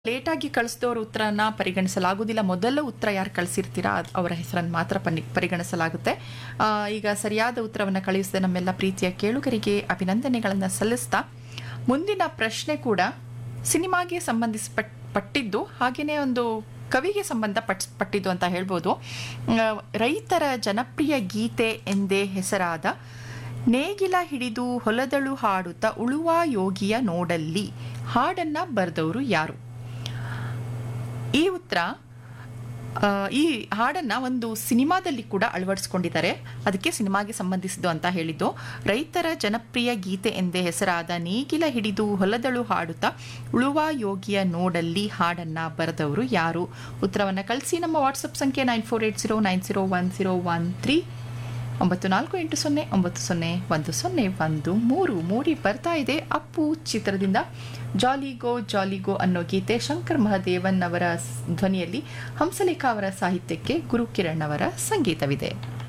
ಲೇಟಾಗಿ ಕಳಿಸಿದವ್ರ ಉತ್ತರನ ಪರಿಗಣಿಸಲಾಗುವುದಿಲ್ಲ ಮೊದಲ ಉತ್ತರ ಯಾರು ಕಳಿಸಿರ್ತೀರಾ ಅದ್- ಅವರ ಹೆಸರನ್ನು ಮಾತ್ರ ಪನಿ ಪರಿಗಣಿಸಲಾಗುತ್ತೆ ಆ, ಈಗ ಸರಿಯಾದ ಉತ್ತರವನ್ನು ಕಳುಹಿಸಿದ ನಮ್ಮೆಲ್ಲ ಪ್ರೀತಿಯ ಕೇಳುಗರಿಗೆ ಅಭಿನಂದನೆಗಳನ್ನು ಸಲ್ಲಿಸ್ತಾ ಮುಂದಿನ ಪ್ರಶ್ನೆ ಕೂಡ ಸಿನಿಮಾಗೆ ಸಂಬಂಧಿಸಪಟ್ ಪಟ್ಟಿದ್ದು ಹಾಗೆಯೇ ಒಂದು ಕವಿಗೆ ಸಂಬಂಧಪಟ್ ಪಟ್ಟಿದ್ದು ಅಂತ ಹೇಳ್ಬೋದು ಆ, ರೈತರ ಜನಪ್ರಿಯ ಗೀತೆ ಎಂದೇ ಹೆಸರಾದ ನೇಗಿಲ ಹಿಡಿದು ಹೊಲದಳು ಹಾಡುತ್ತಾ ಉಳುವ ಯೋಗಿಯ ನೋಡಲ್ಲಿ ಹಾಡನ್ನ ಬರೆದವರು ಯಾರು ಈ ಉತ್ತರ ಆ, ಈ ಹಾಡನ್ನ ಒಂದು ಸಿನಿಮಾದಲ್ಲಿ ಕೂಡ ಅಳವಡಿಸ್ಕೊಂಡಿದ್ದಾರೆ ಅದಕ್ಕೆ ಸಿನಿಮಾಗೆ ಸಂಬಂಧಿಸಿದ್ದು ಅಂತ ಹೇಳಿದ್ದು ರೈತರ ಜನಪ್ರಿಯ ಗೀತೆ ಎಂದೇ ಹೆಸರಾದ ನೇಗಿಲ ಹಿಡಿದು ಹೊಲದಳು ಹಾಡುತ್ತಾ ಉಳುವ ಯೋಗಿಯ ನೋಡಲ್ಲಿ ಹಾಡನ್ನ ಬರೆದವರು ಯಾರು ಉತ್ತರವನ್ನು ಕಳಿಸಿ ನಮ್ಮ ವಾಟ್ಸಪ್ ಸಂಖ್ಯೆ nine four eight zero nine zero one zero one three ಒಂಬತ್ತು ನಾಲ್ಕು ಎಂಟು ಸೊನ್ನೆ ಒಂಬತ್ತು ಸೊನ್ನೆ ಒಂದು ಸೊನ್ನೆ ಒಂದು ಮೂರು ಮೂಡಿ ಬರ್ತಾ ಇದೆ ಅಪ್ಪು ಚಿತ್ರದಿಂದ ಜಾಲಿಗೋ ಜಾಲಿಗೋ ಅನ್ನೋ ಗೀತೆ ಶಂಕರ್ ಮಹದೇವನ್ ಅವರ ಸ್- ಧ್ವನಿಯಲ್ಲಿ ಹಂಸಲೇಖ ಅವರ ಸಾಹಿತ್ಯಕ್ಕೆ ಗುರುಕಿರಣ್ ಅವರ ಸಂಗೀತವಿದೆ